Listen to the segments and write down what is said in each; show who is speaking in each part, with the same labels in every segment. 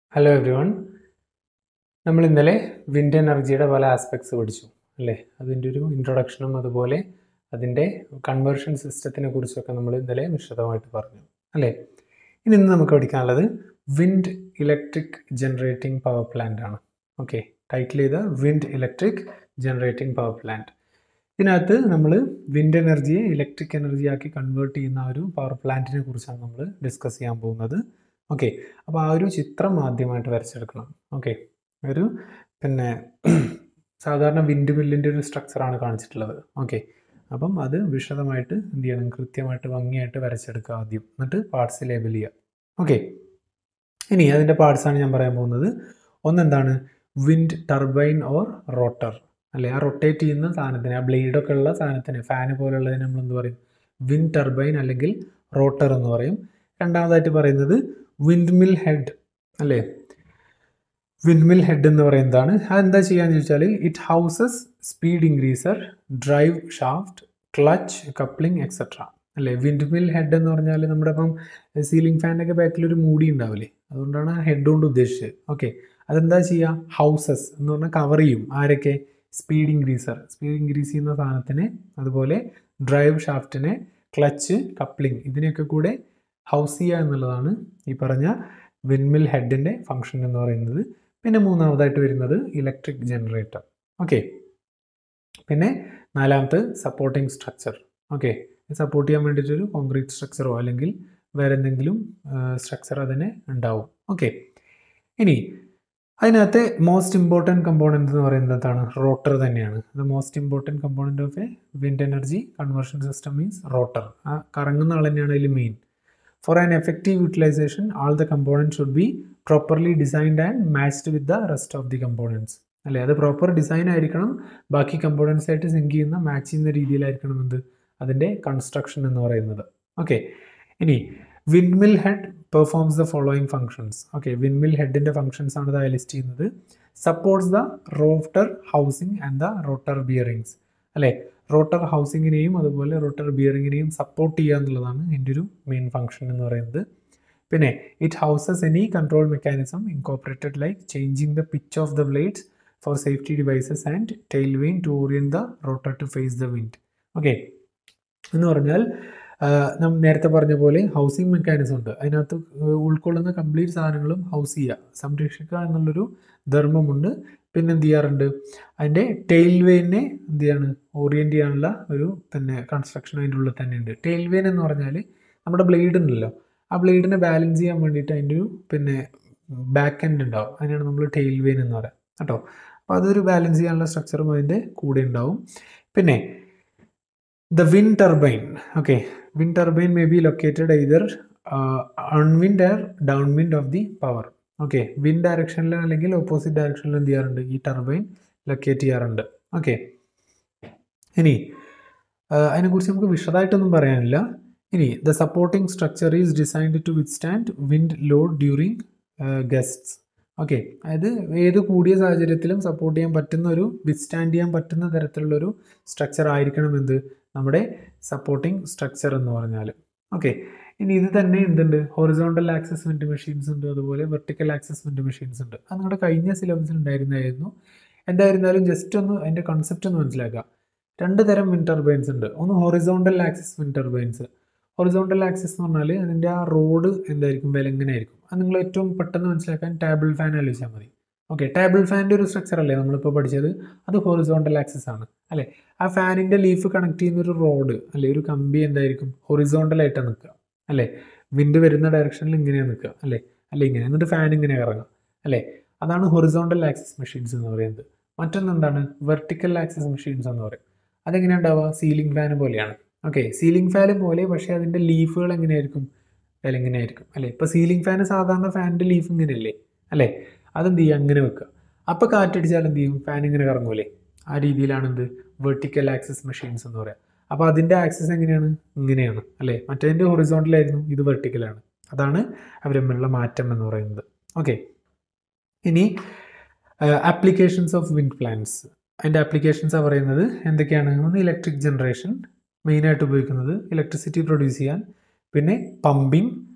Speaker 1: hello every one നമ്മൾ ഇന്നലെ wind എനർജിയുടെ പല ആസ്പെക്ട്സ് പഠിച്ചു അല്ലേ അതിൻ്റെ ഒരു ഇൻട്രൊഡക്ഷനും അതുപോലെ അതിൻ്റെ കൺവേർഷൻ സിസ്റ്റത്തിനെ കുറിച്ചൊക്കെ നമ്മൾ ഇന്നലെ വിശദമായിട്ട് പറഞ്ഞു അല്ലേ ഇനി ഇന്ന് നമുക്ക് പഠിക്കാനുള്ളത് wind electric generating power plant ആണ് ഓക്കെ ടൈറ്റിൽ ചെയ്ത wind electric generating power plant ഇതിനകത്ത് നമ്മൾ വിൻഡ് എനർജിയെ ഇലക്ട്രിക് എനർജി ആക്കി കൺവേർട്ട് ചെയ്യുന്ന ആ ഒരു പവർ പ്ലാന്റിനെ കുറിച്ചാണ് നമ്മൾ ഡിസ്കസ് ചെയ്യാൻ പോകുന്നത് ഓക്കെ അപ്പോൾ ആ ഒരു ചിത്രം ആദ്യമായിട്ട് വരച്ചെടുക്കണം ഓക്കെ ഒരു പിന്നെ സാധാരണ വിൻഡ് മില്ലിൻ്റെ ഒരു സ്ട്രക്ചറാണ് കാണിച്ചിട്ടുള്ളത് ഓക്കെ അപ്പം അത് വിശദമായിട്ട് എന്ത് ചെയ്യണം കൃത്യമായിട്ട് ഭംഗിയായിട്ട് വരച്ചെടുക്കുക ആദ്യം എന്നിട്ട് പാർട്സ് ലേബൽ ചെയ്യുക ഓക്കെ ഇനി അതിൻ്റെ പാർട്സാണ് ഞാൻ പറയാൻ പോകുന്നത് ഒന്നെന്താണ് വിൻഡ് ടർബൈൻ ഓർ റോട്ടർ അല്ലെ ആ റൊട്ടേറ്റ് ചെയ്യുന്ന സാധനത്തിന് ആ ബ്ലേഡൊക്കെ ഉള്ള സാധനത്തിന് ഫാന് പോലുള്ളതിന് നമ്മൾ എന്ത് പറയും വിൻഡ് ടർബൈൻ അല്ലെങ്കിൽ റോട്ടർ എന്ന് പറയും രണ്ടാമതായിട്ട് പറയുന്നത് വിൻഡ് മിൽ ഹെഡ് അല്ലേ വിൻഡ് മിൽ ഹെഡ് എന്ന് പറയുന്നതാണ് അതെന്താ ചെയ്യാന്ന് ചോദിച്ചാൽ it houses speed increaser drive shaft clutch coupling etcetera അല്ലേ വിൻഡ് മിൽ ഹെഡ് എന്ന് പറഞ്ഞാൽ നമ്മുടെ ഇപ്പം സീലിംഗ് ഫാനൊക്കെ ബാക്കിൽ ഒരു മൂടി ഉണ്ടാവില്ലേ അതുകൊണ്ടാണ് ഹെഡ് കൊണ്ട് ഉദ്ദേശിച്ചത് ഓക്കെ അതെന്താ ചെയ്യുക ഹൗസസ് എന്ന് പറഞ്ഞാൽ കവർ ചെയ്യും ആരൊക്കെ സ്പീഡ് ഇൻക്രീസർ സ്പീഡ് ഇൻക്രീസ് ചെയ്യുന്ന സാധനത്തിന് അതുപോലെ ഡ്രൈവ് ഷാഫ്റ്റിനെ ക്ലച്ച് കപ്ലിംഗ് ഇതിനെയൊക്കെ കൂടെ ഹൗസ് ചെയ്യുക എന്നുള്ളതാണ് ഈ പറഞ്ഞ വിൻമിൽ ഹെഡിൻ്റെ ഫങ്ഷൻ എന്ന് പറയുന്നത് പിന്നെ മൂന്നാമതായിട്ട് വരുന്നത് ഇലക്ട്രിക് ജനറേറ്റർ ഓക്കെ പിന്നെ നാലാമത്തെ സപ്പോർട്ടിംഗ് സ്ട്രക്ചർ ഓക്കെ സപ്പോർട്ട് ചെയ്യാൻ വേണ്ടിയിട്ടൊരു കോൺക്രീറ്റ് സ്ട്രക്ചറോ അല്ലെങ്കിൽ വേറെ എന്തെങ്കിലും സ്ട്രക്ചർ അതിന് ഉണ്ടാവും ഓക്കെ ഇനി അതിനകത്തെ മോസ്റ്റ് ഇമ്പോർട്ടൻറ്റ് കമ്പോണൻറ്റ് എന്ന് പറയുന്നത് എന്താണ് റോട്ടർ തന്നെയാണ് the most important component of a wind energy conversion system means rotor ആ കറങ്ങുന്ന ആൾ തന്നെയാണ് അതിൽ main for an effective utilisation all the component should be properly designed and matched with the rest of the components അല്ലേ അത് proper design ആയിരിക്കണം ബാക്കി components ആയിട്ട് സിങ്ക് ചെയ്യുന്ന മാച്ച് ചെയ്യുന്ന രീതിയിലായിരിക്കണം എന്ത് അതിൻ്റെ കൺസ്ട്രക്ഷൻ എന്ന് പറയുന്നത് ഓക്കെ ഇനി windmill head performs the following functions okay windmill ഹെഡിൻ്റെ ഫങ്ഷൻസ് ആണ് ഇത് ലിസ്റ്റ് ചെയ്യുന്നത് supports the rotor housing and the rotor bearings അല്ലേ റോട്ടർ ഹൗസിങ്ങിനെയും അതുപോലെ റോട്ടർ ബിയറിങ്ങിനെയും സപ്പോർട്ട് ചെയ്യുക എന്നുള്ളതാണ് എൻ്റെ ഒരു മെയിൻ ഫങ്ഷൻ എന്ന് പറയുന്നത് പിന്നെ it houses any control mechanism incorporated like changing the pitch of the blades for safety devices and tail vane to orient the rotor to face the wind okay എന്ന് പറഞ്ഞാൽ നാം നേരത്തെ പറഞ്ഞ പോലെ ഹൗസിംഗ് മെക്കാനിസം ഉണ്ട് അതിനകത്ത് ഉൾക്കൊള്ളുന്ന കംപ്ലീറ്റ് സാധനങ്ങളും ഹൗസ് ചെയ്യുക സംരക്ഷിക്കുക എന്നുള്ളൊരു ധർമ്മമുണ്ട് പിന്നെ എന്ത് ചെയ്യാറുണ്ട് അതിൻ്റെ ടെയിൽ വെയിനെ എന്ത് ചെയ്യാണ് ഓറിയൻറ്റ് ചെയ്യാനുള്ള ഒരു പിന്നെ കൺസ്ട്രക്ഷൻ അതിൻ്റെ ഉള്ളിൽ തന്നെ ഉണ്ട് ടെയിൽ വെയിൻ എന്ന് പറഞ്ഞാൽ നമ്മുടെ ബ്ലേഡ് ഉണ്ടല്ലോ ആ ബ്ലേഡിനെ ബാലൻസ് ചെയ്യാൻ വേണ്ടിയിട്ട് അതിൻ്റെ ഒരു പിന്നെ ബാക്ക് എൻഡ് ഉണ്ടാവും അതിനാണ് നമ്മൾ ടെയിൽ വെയിൻ എന്ന് പറയുക കേട്ടോ അപ്പോൾ അതൊരു ബാലൻസ് ചെയ്യാനുള്ള സ്ട്രക്ചറും അതിൻ്റെ കൂടെ ഉണ്ടാവും പിന്നെ the wind turbine okay wind turbine may be located either upwind or downwind of the power okay wind ഡയറക്ഷനിൽ അല്ലെങ്കിൽ ഓപ്പോസിറ്റ് ഡയറക്ഷനിൽ എന്ത് ചെയ്യാറുണ്ട് ഈ ടർബൈൻ ലൊക്കേറ്റ് ചെയ്യാറുണ്ട് ഓക്കെ ഇനി അതിനെക്കുറിച്ച് നമുക്ക് വിശദമായിട്ടൊന്നും പറയാനില്ല ഇനി the supporting structure is designed to withstand wind load during gusts okay അതായത് ഏത് കൂടിയ സാഹചര്യത്തിലും സപ്പോർട്ട് ചെയ്യാൻ പറ്റുന്ന ഒരു വിത്ത്സ്റ്റാൻഡ് ചെയ്യാൻ പറ്റുന്ന തരത്തിലുള്ളൊരു സ്ട്രക്ചർ ആയിരിക്കണം എന്ത് നമ്മുടെ സപ്പോർട്ടിംഗ് സ്ട്രക്ചർ എന്ന് പറഞ്ഞാൽ ഓക്കെ ഇനി ഇത് തന്നെ എന്തുണ്ട് ഹൊറിസോണ്ടൽ ആക്സസ് വിൻഡ് മെഷീൻസ് ഉണ്ട് അതുപോലെ വെർട്ടിക്കൽ ആക്സസ് വിൻഡ് മെഷീൻസ് ഉണ്ട് അത് നിങ്ങളുടെ കഴിഞ്ഞ സിലബസിൽ ഉണ്ടായിരുന്നായിരുന്നു എന്തായിരുന്നാലും ജസ്റ്റ് ഒന്ന് അതിൻ്റെ കൺസെപ്റ്റ് ഒന്ന് മനസ്സിലാക്കുക രണ്ട് തരം വിൻഡ് ടർബൈൻസ് ഉണ്ട് ഒന്ന് horizontal axis wind turbines horizontal axis എന്ന് പറഞ്ഞാൽ അതിൻ്റെ ആ റോഡ് എന്തായിരിക്കും വിലങ്ങനെ ആയിരിക്കും അത് നിങ്ങൾ ഏറ്റവും പെട്ടെന്ന് മനസ്സിലാക്കാൻ ടേബിൾ ഫാൻ ആലോചിച്ചാൽ മതി ഓക്കെ ടേബിൾ ഫാനിൻ്റെ ഒരു സ്ട്രക്ചർ അല്ലേ നമ്മളിപ്പോൾ പഠിച്ചത് അത് ഹൊറിസോണ്ടൽ ആക്സസ് ആണ് അല്ലേ ആ ഫാനിൻ്റെ ലീഫ് കണക്ട് ചെയ്യുന്ന ഒരു റോഡ് അല്ലെ ഒരു കമ്പി എന്തായിരിക്കും ഹൊറിസോണ്ടലായിട്ട് നിൽക്കുക അല്ലേ വിൻഡ് വരുന്ന ഡയറക്ഷനിൽ ഇങ്ങനെയാണ് നിൽക്കുക അല്ലേ അല്ലെ ഇങ്ങനെ എന്നിട്ട് ഫാൻ ഇങ്ങനെ ഇറങ്ങുക അല്ലേ അതാണ് ഹൊറിസോണ്ടൽ ആക്സസ് മെഷീൻസ് എന്ന് പറയുന്നത് മറ്റൊന്ന് എന്താണ് വെർട്ടിക്കൽ ആക്സസ് മെഷീൻസ് എന്ന് പറയും അതെങ്ങനെ ഉണ്ടാവുക സീലിംഗ് ഫാൻ പോലെയാണ് ഓക്കെ സീലിംഗ് ഫാൻ പോലെ പക്ഷേ അതിൻ്റെ ലീഫുകൾ എങ്ങനെയായിരിക്കും അതിൽ എങ്ങനെയായിരിക്കും അല്ലേ ഇപ്പോൾ സീലിംഗ് ഫാൻ സാധാരണ ഫാനിൻ്റെ ലീഫ് ഇങ്ങനെയല്ലേ അല്ലേ അതെന്ത് ചെയ്യുക അങ്ങനെ വെക്കുക അപ്പോൾ കാറ്റടിച്ചാൽ എന്ത് ചെയ്യും ഫാൻ ഇങ്ങനെ കറങ്ങൂലേ ആ രീതിയിലാണ് എന്ത് വെർട്ടിക്കൽ ആക്സസ് മെഷീൻസ് എന്ന് പറയുക അപ്പോൾ അതിൻ്റെ ആക്സസ് എങ്ങനെയാണ് ഇങ്ങനെയാണ് അല്ലേ മറ്റേതിൻ്റെ ഹൊറിസോണ്ടലായിരുന്നു ഇത് വെർട്ടിക്കലാണ് അതാണ് അവർ തമ്മിലുള്ള മാറ്റം എന്ന് പറയുന്നത് ഓക്കെ ഇനി ആപ്ലിക്കേഷൻസ് ഓഫ് വിൻഡ് പ്ലാന്റ്സ് അതിൻ്റെ ആപ്ലിക്കേഷൻസാണ് പറയുന്നത് എന്തൊക്കെയാണ് ഒന്ന് ഇലക്ട്രിക് ജനറേഷൻ മെയിനായിട്ട് ഉപയോഗിക്കുന്നത് ഇലക്ട്രിസിറ്റി പ്രൊഡ്യൂസ് ചെയ്യാൻ പിന്നെ പമ്പിങ്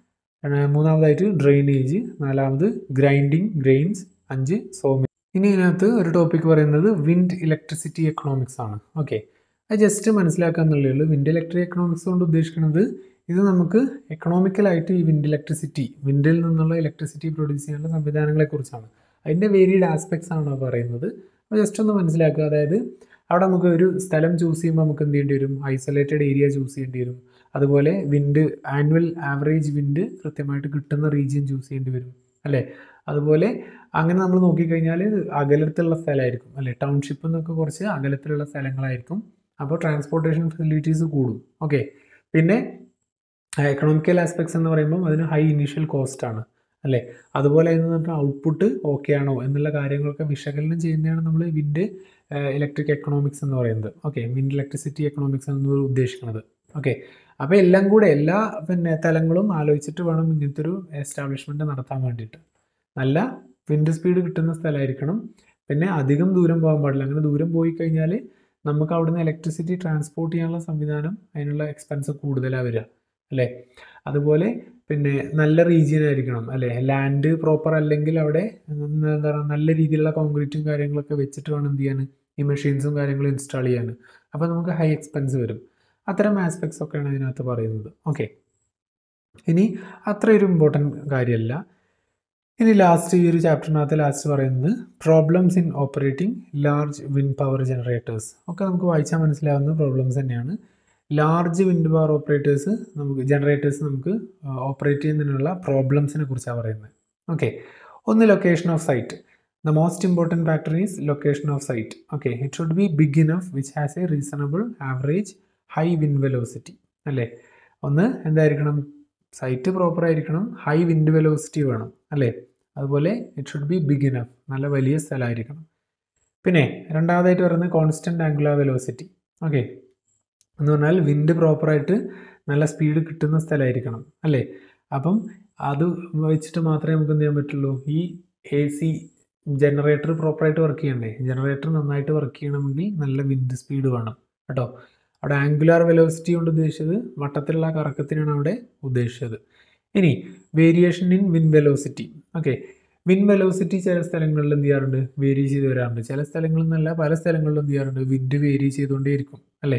Speaker 1: മൂന്നാമതായിട്ട് ഡ്രെയിനേജ് നാലാമത് ഗ്രൈൻഡിങ് ഗ്രെയിൻസ് അഞ്ച് സോമി ഇനി ഇതിനകത്ത് ഒരു ടോപ്പിക് പറയുന്നത് വിൻഡ് ഇലക്ട്രിസിറ്റി എക്കണോമിക്സ് ആണ് ഓക്കെ അത് ജസ്റ്റ് മനസ്സിലാക്കാന്നുള്ളേ ഉള്ളൂ വിൻഡ് ഇലക്ട്രിക് എക്കണോമിക്സ് കൊണ്ട് ഉദ്ദേശിക്കുന്നത് ഇത് നമുക്ക് എക്കണോമിക്കലായിട്ട് ഈ വിൻഡ് ഇലക്ട്രിസിറ്റി വിൻഡിൽ നിന്നുള്ള ഇലക്ട്രിസിറ്റി പ്രൊഡ്യൂസ് ചെയ്യാനുള്ള സംവിധാനങ്ങളെക്കുറിച്ചാണ് അതിൻ്റെ വേരിയഡ് ആസ്പെക്ട്സ് ആണ് പറയുന്നത് അപ്പോൾ ജസ്റ്റ് ഒന്ന് മനസ്സിലാക്കുക അതായത് അവിടെ നമുക്ക് ഒരു സ്ഥലം ചൂസ് ചെയ്യുമ്പോൾ നമുക്ക് എന്ത് ചെയ്യേണ്ടി വരും ഐസൊലേറ്റഡ് ഏരിയ ചൂസ് ചെയ്യേണ്ടി വരും അതുപോലെ വിൻഡ് ആനുവൽ ആവറേജ് വിൻഡ് കൃത്യമായിട്ട് കിട്ടുന്ന റീജിയൻ ചൂസ് ചെയ്യേണ്ടി വരും അല്ലേ അതുപോലെ അങ്ങനെ നമ്മൾ നോക്കിക്കഴിഞ്ഞാൽ അകലത്തുള്ള സ്ഥലമായിരിക്കും അല്ലേ ടൗൺഷിപ്പ് എന്നൊക്കെ കുറച്ച് അകലത്തിലുള്ള സ്ഥലങ്ങളായിരിക്കും അപ്പോൾ ട്രാൻസ്പോർട്ടേഷൻ ഫെസിലിറ്റീസ് കൂടും ഓക്കെ പിന്നെ എക്കണോമിക്കൽ ആസ്പെക്ട്സ് എന്ന് പറയുമ്പോൾ അതിന് ഹൈ ഇനീഷ്യൽ കോസ്റ്റ് ആണ് അല്ലേ അതുപോലെ എന്ന് പറഞ്ഞാൽ ഔട്ട്പുട്ട് ഓക്കെ ആണോ എന്നുള്ള കാര്യങ്ങളൊക്കെ വിശകലനം ചെയ്യുന്നതാണ് നമ്മൾ വിൻഡ് ഇലക്ട്രിക് എക്കണോമിക്സ് എന്ന് പറയുന്നത് ഓക്കെ വിൻഡ് ഇലക്ട്രിസിറ്റി എക്കണോമിക്സ് എന്ന് ഉദ്ദേശിക്കുന്നത് ഓക്കെ അപ്പോൾ എല്ലാം കൂടെ എല്ലാ പിന്നെ തലങ്ങളും ആലോചിച്ചിട്ട് വേണം ഇങ്ങനത്തെ ഒരു എസ്റ്റാബ്ലിഷ്മെൻറ്റ് നടത്താൻ വേണ്ടിയിട്ട് നല്ല വിൻഡ് സ്പീഡ് കിട്ടുന്ന സ്ഥലമായിരിക്കണം പിന്നെ അധികം ദൂരം പോകാൻ പാടില്ല അങ്ങനെ ദൂരം പോയി കഴിഞ്ഞാൽ നമുക്ക് അവിടുന്ന് ഇലക്ട്രിസിറ്റി ട്രാൻസ്പോർട്ട് ചെയ്യാനുള്ള സംവിധാനം അതിനുള്ള എക്സ്പെൻസ് കൂടുതലാണ് വരിക അല്ലേ അതുപോലെ പിന്നെ നല്ല റീജിയൻ ആയിരിക്കണം അല്ലേ ലാൻഡ് പ്രോപ്പർ അല്ലെങ്കിൽ അവിടെ എന്താ പറയുക നല്ല രീതിയിലുള്ള കോൺക്രീറ്റും കാര്യങ്ങളൊക്കെ വെച്ചിട്ട് വേണം എന്ത് ചെയ്യാൻ ഈ മെഷീൻസും കാര്യങ്ങളും ഇൻസ്റ്റാൾ ചെയ്യാൻ അപ്പോൾ നമുക്ക് ഹൈ എക്സ്പെൻസ് വരും അത്തരം ആസ്പെക്ട്സ് ഒക്കെയാണ് ഇതിനകത്ത് പറയുന്നത് ഓക്കെ ഇനി അത്ര ഒരു ഇമ്പോർട്ടൻറ്റ് കാര്യമല്ല ഇനി ലാസ്റ്റ് ഈ ഒരു ചാപ്റ്ററിനകത്ത് ലാസ്റ്റ് പറയുന്നത് problems in operating large wind power generators ഒക്കെ നമുക്ക് വായിച്ചാൽ മനസ്സിലാവുന്ന പ്രോബ്ലംസ് തന്നെയാണ് ലാർജ് വിൻഡ് പവർ ഓപ്പറേറ്റേഴ്സ് നമുക്ക് ജനറേറ്റേഴ്സ് നമുക്ക് ഓപ്പറേറ്റ് ചെയ്യുന്നതിനുള്ള പ്രോബ്ലംസിനെ കുറിച്ചാണ് പറയുന്നത് ഓക്കെ ഒന്ന് location of site the most important factor is location of site okay it should be big enough which has a reasonable average high wind velocity അല്ലേ ഒന്ന് എന്തായിരിക്കണം സൈറ്റ് പ്രോപ്പർ ആയിരിക്കണം ഹൈ വിൻഡ് വെലോസിറ്റി വേണം അല്ലേ അതുപോലെ it should be big enough നല്ല വലിയ സ്ഥലമായിരിക്കണം പിന്നെ രണ്ടാമതായിട്ട് പറയുന്നത് കോൺസ്റ്റൻറ്റ് ആംഗുലാർ വെലോസിറ്റി ഓക്കെ എന്ന് പറഞ്ഞാൽ വിൻഡ് പ്രോപ്പറായിട്ട് നല്ല സ്പീഡ് കിട്ടുന്ന സ്ഥലമായിരിക്കണം അല്ലേ അപ്പം അത് വെച്ചിട്ട് മാത്രമേ നമുക്ക് എന്ത് ചെയ്യാൻ പറ്റുള്ളൂ ഈ എ സി ജനറേറ്റർ പ്രോപ്പറായിട്ട് വർക്ക് ചെയ്യണ്ടേ ജനറേറ്റർ നന്നായിട്ട് വർക്ക് ചെയ്യണമെങ്കിൽ നല്ല വിൻഡ് സ്പീഡ് വേണം കേട്ടോ അവിടെ ആംഗുലാർ വെലോസിറ്റി കൊണ്ട് ഉദ്ദേശിച്ചത് വട്ടത്തിലുള്ള കറക്കത്തിനാണ് അവിടെ ഉദ്ദേശിച്ചത് ഇനി variation in wind velocity okay wind velocity ചില സ്ഥലങ്ങളിൽ എന്ത് ചെയ്യാറുണ്ട് വേരി ചെയ്ത് വരാറുണ്ട് ചില സ്ഥലങ്ങളിൽ നിന്നല്ല പല സ്ഥലങ്ങളിലും എന്ത് ചെയ്യാറുണ്ട് വിൻഡ് വേരി ചെയ്തുകൊണ്ടേയിരിക്കും അല്ലേ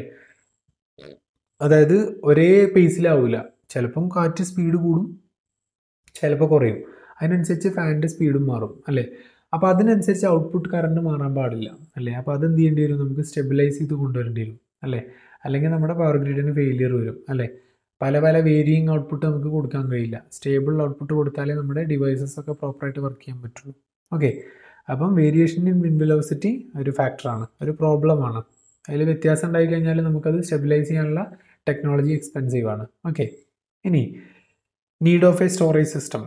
Speaker 1: അതായത് ഒരേ പേസിലാവില്ല ചിലപ്പം കാറ്റ് സ്പീഡ് കൂടും ചിലപ്പോൾ കുറയും അതിനനുസരിച്ച് ഫാനിൻ്റെ സ്പീഡും മാറും അല്ലേ അപ്പോൾ അതിനനുസരിച്ച് ഔട്ട്പുട്ട് കറണ്ട് മാറാൻ പാടില്ല അല്ലേ അപ്പോൾ അതെന്ത് ചെയ്യേണ്ടി വരും നമുക്ക് സ്റ്റെബിലൈസ് ചെയ്ത് കൊണ്ടുവരേണ്ടി വരും അല്ലേ അല്ലെങ്കിൽ നമ്മുടെ പവർ ഗ്രിഡിന് ഫെയിലിയർ വരും അല്ലേ പല പല വേരിയിങ് ഔട്ട്പുട്ട് നമുക്ക് കൊടുക്കാൻ കഴിയില്ല സ്റ്റേബിൾ ഔട്ട്പുട്ട് കൊടുത്താലേ നമ്മുടെ ഡിവൈസസ് ഒക്കെ പ്രോപ്പറായിട്ട് വർക്ക് ചെയ്യാൻ പറ്റുള്ളൂ ഓക്കെ അപ്പം വേരിയേഷൻ ഇൻ വിൻ വെലോസിറ്റി ഒരു ഫാക്ടറാണ് ഒരു പ്രോബ്ലമാണ് അതിൽ വ്യത്യാസം ഉണ്ടായി കഴിഞ്ഞാൽ നമുക്കത് സ്റ്റെബിലൈസ് ചെയ്യാനുള്ള ടെക്നോളജി എക്സ്പെൻസീവ് ആണ് ഓക്കെ ഇനി need of a storage system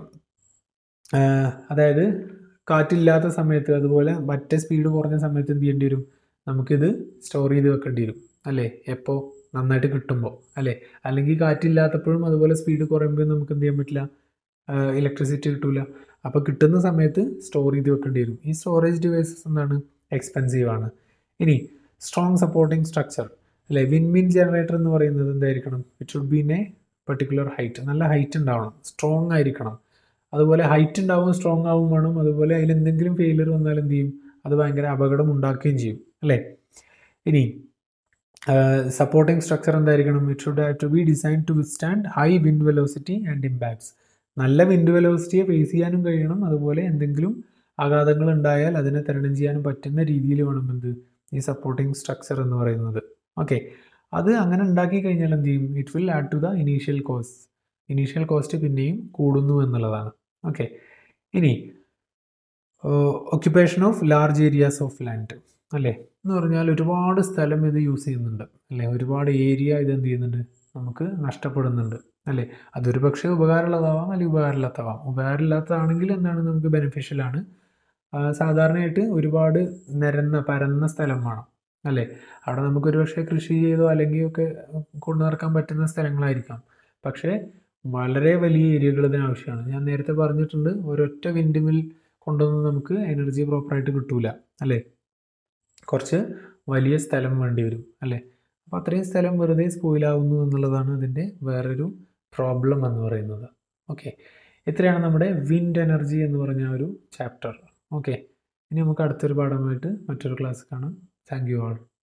Speaker 1: അതായത് കാറ്റില്ലാത്ത സമയത്ത് അതുപോലെ മറ്റേ സ്പീഡ് കുറഞ്ഞ സമയത്ത് എന്ത് ചെയ്യേണ്ടി വരും നമുക്കിത് സ്റ്റോർ ചെയ്ത് വെക്കേണ്ടി വരും അല്ലേ എപ്പോൾ നന്നായിട്ട് കിട്ടുമ്പോൾ അല്ലേ അല്ലെങ്കിൽ കാറ്റില്ലാത്തപ്പോഴും അതുപോലെ സ്പീഡ് കുറയുമ്പോൾ നമുക്ക് എന്ത് ചെയ്യാൻ പറ്റില്ല ഇലക്ട്രിസിറ്റി കിട്ടില്ല അപ്പോൾ കിട്ടുന്ന സമയത്ത് സ്റ്റോർ ചെയ്ത് വെക്കേണ്ടി വരും ഈ സ്റ്റോറേജ് ഡിവൈസസ് എന്താണ് എക്സ്പെൻസീവ് ആണ് ഇനി സ്ട്രോങ് സപ്പോർട്ടിംഗ് സ്ട്രക്ചർ അല്ലേ വിൻ വിൻ ജനറേറ്റർ എന്ന് പറയുന്നത് എന്തായിരിക്കണം it should be in a particular height നല്ല ഹൈറ്റ് ഉണ്ടാവണം സ്ട്രോങ് ആയിരിക്കണം അതുപോലെ ഹൈറ്റ് ഉണ്ടാവും സ്ട്രോങ് ആവും വേണം അതുപോലെ അതിൽ എന്തെങ്കിലും ഫെയിലിയർ വന്നാൽ എന്ത് ചെയ്യും അത് ഭയങ്കര അപകടം ഉണ്ടാക്കുകയും ചെയ്യും അല്ലേ ഇനി സപ്പോർട്ടിംഗ് സ്ട്രക്ചർ എന്തായിരിക്കണം it should have to be design to withstand high wind velocity and impacts നല്ല വിൻഡ് വെലോസിറ്റിയെ ഫേസ് ചെയ്യാനും കഴിയണം അതുപോലെ എന്തെങ്കിലും ആഘാതങ്ങൾ ഉണ്ടായാൽ അതിനെ തരണം ചെയ്യാനും പറ്റുന്ന രീതിയിൽ വേണം എന്ത് ഈ സപ്പോർട്ടിംഗ് സ്ട്രക്ചർ എന്ന് പറയുന്നത് ഓക്കെ അത് അങ്ങനെ ഉണ്ടാക്കി കഴിഞ്ഞാൽ എന്ത് ചെയ്യും it will add to the initial cost initial cost പിന്നെയും കൂടുന്നു എന്നുള്ളതാണ് ഓക്കെ ഇനി occupation of large areas of land അല്ലേ എന്ന് പറഞ്ഞാൽ ഒരുപാട് സ്ഥലം ഇത് യൂസ് ചെയ്യുന്നുണ്ട് അല്ലേ ഒരുപാട് ഏരിയ ഇത് എന്ത് ചെയ്യുന്നുണ്ട് നമുക്ക് നഷ്ടപ്പെടുന്നുണ്ട് അല്ലേ അതൊരു പക്ഷേ ഉപകാരമുള്ളതാവാം അല്ലെങ്കിൽ ഉപകാരമില്ലാത്തതാവാം ഉപകാരമില്ലാത്തതാണെങ്കിൽ എന്താണ് നമുക്ക് ബെനിഫിഷ്യലാണ് സാധാരണയായിട്ട് ഒരുപാട് നിരന്ന പരന്ന സ്ഥലം വേണം അല്ലേ അവിടെ നമുക്കൊരു പക്ഷേ കൃഷി ചെയ്തോ അല്ലെങ്കിൽ ഒക്കെ കൊണ്ടു നടക്കാൻ പറ്റുന്ന സ്ഥലങ്ങളായിരിക്കാം പക്ഷേ വളരെ വലിയ ഏരിയകൾ ഇതിന് ആവശ്യമാണ് ഞാൻ നേരത്തെ പറഞ്ഞിട്ടുണ്ട് ഒരൊറ്റ വിൻഡ് മിൽ കൊണ്ടൊന്നും നമുക്ക് എനർജി പ്രോപ്പറായിട്ട് കിട്ടൂല അല്ലേ കുറച്ച് വലിയ സ്ഥലം വേണ്ടി വരും അല്ലേ അപ്പോൾ അത്രയും സ്ഥലം വെറുതെ സ്പോയിലാവുന്നു എന്നുള്ളതാണ് അതിൻ്റെ വേറൊരു പ്രോബ്ലം എന്ന് പറയുന്നത് ഓക്കെ ഇത്രയാണ് നമ്മുടെ വിൻഡ് എനർജി എന്ന് പറഞ്ഞ ആ ഒരു ചാപ്റ്റർ ഓക്കെ ഇനി നമുക്ക് അടുത്തൊരു പാഠമായിട്ട് മറ്റൊരു ക്ലാസ് കാണാം താങ്ക് യു ആൾ